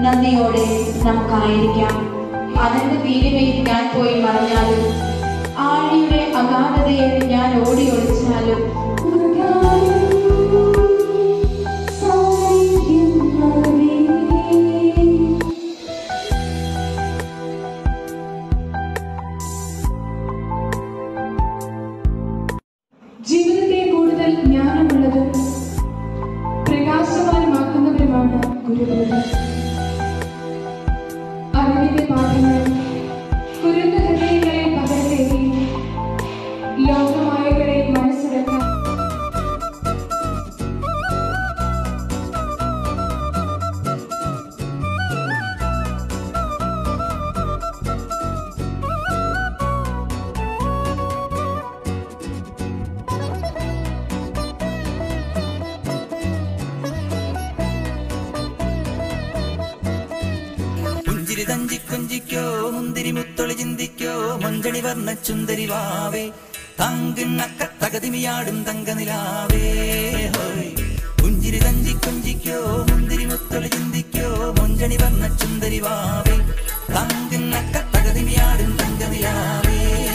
നന്ദിയോടെ നമുക്കായിരിക്കാം അനന്ത തീരുമയിൽ ഞാൻ പോയി മറഞ്ഞാലും ആഴിയുടെ അഗാധതയിൽ ഞാൻ ഓടി ഒളിച്ചാലും ജീവിതത്തെ കൂടുതൽ ജ്ഞാനമുള്ളതും പ്രകാശമാനമാക്കുന്നവരുമാണ് ഗുരുകുലം അറിവിന്റെ പാഠങ്ങൾ കുരുന്ന ഹൃദയങ്ങളെ പകർത്തേറി ലോകമായകളെ മനസ്സിലാക്കാൻ പുഞ്ചിരി തഞ്ചി കൊഞ്ചിക്കോ മുന്തിരി മുത്തൊളി ചിന്തിക്കോ മഞ്ചണി വർണ്ണ ചുന്ദരി വാവേ തങ്കിണ്ണക്ക തകതിമിയാടും തങ്കനിലാവേ ഹോയ് പുഞ്ചിരി തഞ്ചി കൊഞ്ചിക്കോ മുന്തിരി മുത്തൊളി ചിന്തിക്കോ മഞ്ചണി വർണ്ണ ചുന്ദരി വാവേ തങ്കിണ്ണക്ക തകതിമിയാടും തങ്കനിലാവേ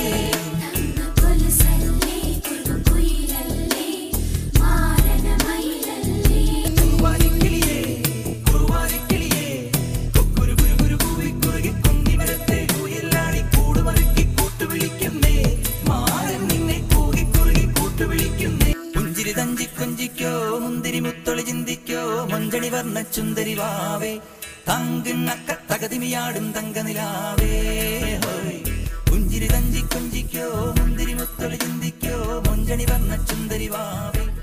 കുറുവാരിക്കിളിയേ, കുറുവാരിക്കിളിയേ, കുക്കുരു കുരു കുരു കൂവി കുറുകി കുന്നിമരത്തെ കുയിലാടി കൂടുമറുക്കി കൂട്ടുവിളിക്കുന്നേ. മാരൻ നിന്നെ കൂകി കുറുകി കൂട്ടുവിളിക്കുന്നേ. പുഞ്ചിരി തഞ്ചി കൊഞ്ചിക്കോ മുന്തിരി മുത്തൊളി ചിന്തിക്കോ മഞ്ചണി വർണ്ണ ചുന്ദരി വാവേ തങ്കിണ്ണക്ക തകതിമിയാടും തങ്കനിലാവേ ഹോയ് പുഞ്ചിരി തഞ്ചി കൊഞ്ചിക്കോ മുന്തിരി മുത്തൊളി ചിന്തിക്കോ മഞ്ചണി വർണ്ണ ചുന്ദരി വാവേ